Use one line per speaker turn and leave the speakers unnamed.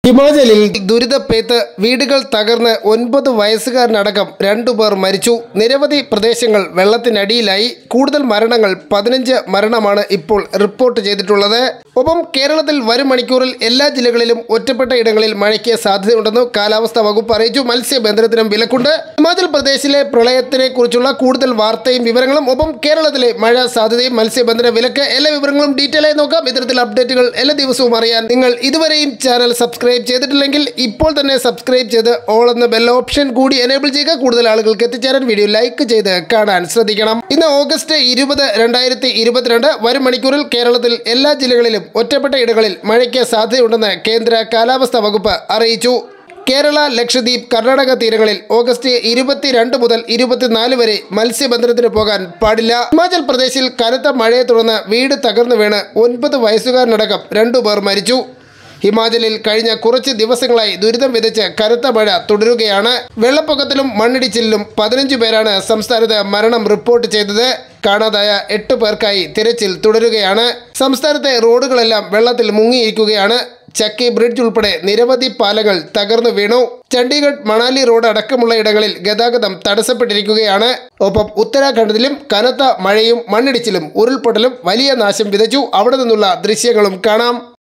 ഹിമാചലിൽ ദുരിതപ്പേത്ത് വീടുകൾ തകർന്ന് ഒൻപത് വയസ്സുകാരനടക്കം രണ്ടുപേർ മരിച്ചു നിരവധി പ്രദേശങ്ങൾ വെള്ളത്തിനടിയിലായി കൂടുതൽ മരണങ്ങൾ പതിനഞ്ച് മരണമാണ് ഇപ്പോൾ റിപ്പോർട്ട് ചെയ്തിട്ടുള്ളത് ഒപ്പം കേരളത്തിൽ വരും മണിക്കൂറിൽ എല്ലാ ജില്ലകളിലും ഒറ്റപ്പെട്ട ഇടങ്ങളിൽ മഴയ്ക്ക് സാധ്യതയുണ്ടെന്ന് കാലാവസ്ഥാ വകുപ്പ് അറിയിച്ചു മത്സ്യബന്ധനത്തിനും വിലക്കുണ്ട് ഹിമാചൽ പ്രദേശിലെ പ്രളയത്തിനെ കുറിച്ചുള്ള കൂടുതൽ വാർത്തയും വിവരങ്ങളും ഒപ്പം കേരളത്തിലെ മഴ സാധ്യതയും മത്സ്യബന്ധന വിലക്ക് എല്ലാ വിവരങ്ങളും ഡീറ്റെയിൽ ആയി നോക്കാം ഇത്തരത്തിൽ അപ്ഡേറ്റുകൾ എല്ലാ ദിവസവും അറിയാൻ നിങ്ങൾ ഇതുവരെയും ചാനൽ സബ്സ്ക്രൈബ് ചെയ്തിട്ടില്ലെങ്കിൽ ഇപ്പോൾ തന്നെ സബ്സ്ക്രൈബ് ചെയ്ത് ഓൾ എന്ന ബെൽ ഓപ്ഷൻ കൂടി എനേബിൾ ചെയ്യുക കൂടുതൽ ആളുകൾക്ക് എത്തിച്ചേരാൻ വീഡിയോ ലൈക്ക് ചെയ്ത് കാണാൻ ശ്രദ്ധിക്കണം ഇന്ന് ഓഗസ്റ്റ് ഇരുപത് രണ്ടായിരത്തി ഇരുപത്തിരണ്ട് വരും മണിക്കൂറിൽ കേരളത്തിൽ എല്ലാ ജില്ലകളിലും ഒറ്റപ്പെട്ട ഇടങ്ങളിൽ മഴയ്ക്ക് സാധ്യതയുണ്ടെന്ന് കേന്ദ്ര കാലാവസ്ഥാ വകുപ്പ് അറിയിച്ചു കേരള ലക്ഷദ്വീപ് കർണാടക തീരങ്ങളിൽ ഓഗസ്റ്റ് ഇരുപത്തിരണ്ട് മുതൽ ഇരുപത്തിനാല് വരെ മത്സ്യബന്ധനത്തിന് പോകാൻ പാടില്ല ഹിമാചൽ പ്രദേശിൽ കനത്ത മഴയെ തുടർന്ന് വീട് തകർന്നു വീണ് ഒൻപത് വയസ്സുകാരനടക്കം രണ്ടുപേർ മരിച്ചു ഹിമാചലിൽ കഴിഞ്ഞ കുറച്ച് ദിവസങ്ങളായി ദുരിതം വിതച്ച് കനത്ത മഴ തുടരുകയാണ് വെള്ളപ്പൊക്കത്തിലും മണ്ണിടിച്ചിലിലും പതിനഞ്ച് പേരാണ് സംസ്ഥാനത്ത് മരണം റിപ്പോർട്ട് ചെയ്തത് കാണാതായ എട്ട് പേർക്കായി തിരച്ചിൽ തുടരുകയാണ് സംസ്ഥാനത്തെ റോഡുകളെല്ലാം വെള്ളത്തിൽ മുങ്ങിയിരിക്കുകയാണ് ചക്കി ബ്രിഡ്ജ് ഉൾപ്പെടെ നിരവധി പാലങ്ങൾ തകർന്നു വീണു ചണ്ഡീഗഡ് മണാലി റോഡ് അടക്കമുള്ള ഇടങ്ങളിൽ ഗതാഗതം തടസ്സപ്പെട്ടിരിക്കുകയാണ് ഒപ്പം ഉത്തരാഖണ്ഡിലും കനത്ത മഴയും മണ്ണിടിച്ചിലും ഉരുൾപൊട്ടലും വലിയ നാശം വിതച്ചു അവിടെ നിന്നുള്ള ദൃശ്യങ്ങളും കാണാം